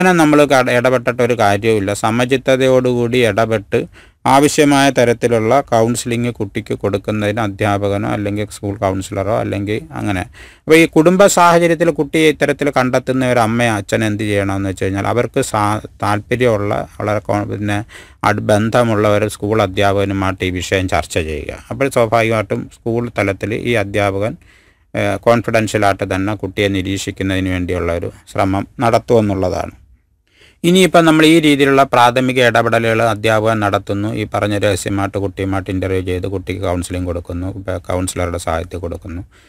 അങ്ങനെ നമ്മൾ കട- ഇടപെട്ടിട്ട് ഒരു കാര്യവുമില്ല സമചിത്തതയോടുകൂടി ഇടപെട്ട് ആവശ്യമായ തരത്തിലുള്ള കൗൺസിലിംഗ് കുട്ടിക്ക് കൊടുക്കുന്നതിന് അധ്യാപകനോ അല്ലെങ്കിൽ സ്കൂൾ കൗൺസിലറോ അല്ലെങ്കിൽ അങ്ങനെ അപ്പോൾ ഈ കുടുംബ സാഹചര്യത്തിൽ കുട്ടിയെ ഇത്തരത്തിൽ കണ്ടെത്തുന്ന ഒരു അമ്മയോ അച്ഛൻ എന്ത് ചെയ്യണമെന്ന് വെച്ച് കഴിഞ്ഞാൽ അവർക്ക് സാ താല്പര്യമുള്ള വളരെ കോ- പിന്നെ അട് ബന്ധമുള്ള ഒരു സ്കൂൾ അധ്യാപകനുമായിട്ട് ഈ വിഷയം ചർച്ച ചെയ്യുക അപ്പോൾ സ്വാഭാവികമായിട്ടും സ്കൂൾ തലത്തിൽ ഈ അധ്യാപകൻ കോൺഫിഡൻഷ്യലായിട്ട് തന്നെ കുട്ടിയെ നിരീക്ഷിക്കുന്നതിന് വേണ്ടിയുള്ള ഒരു ശ്രമം നടത്തുമെന്നുള്ളതാണ് ഇനിയിപ്പം നമ്മൾ ഈ രീതിയിലുള്ള പ്രാഥമിക ഇടപെടലുകൾ അധ്യാപകൻ നടത്തുന്നു ഈ പറഞ്ഞ രഹസ്യമായിട്ട് കുട്ടിയുമായിട്ട് ഇൻ്റർവ്യൂ ചെയ്ത് കുട്ടിക്ക് കൗൺസിലിംഗ് കൊടുക്കുന്നു ഇപ്പം കൗൺസിലറുടെ സഹായത്തിൽ കൊടുക്കുന്നു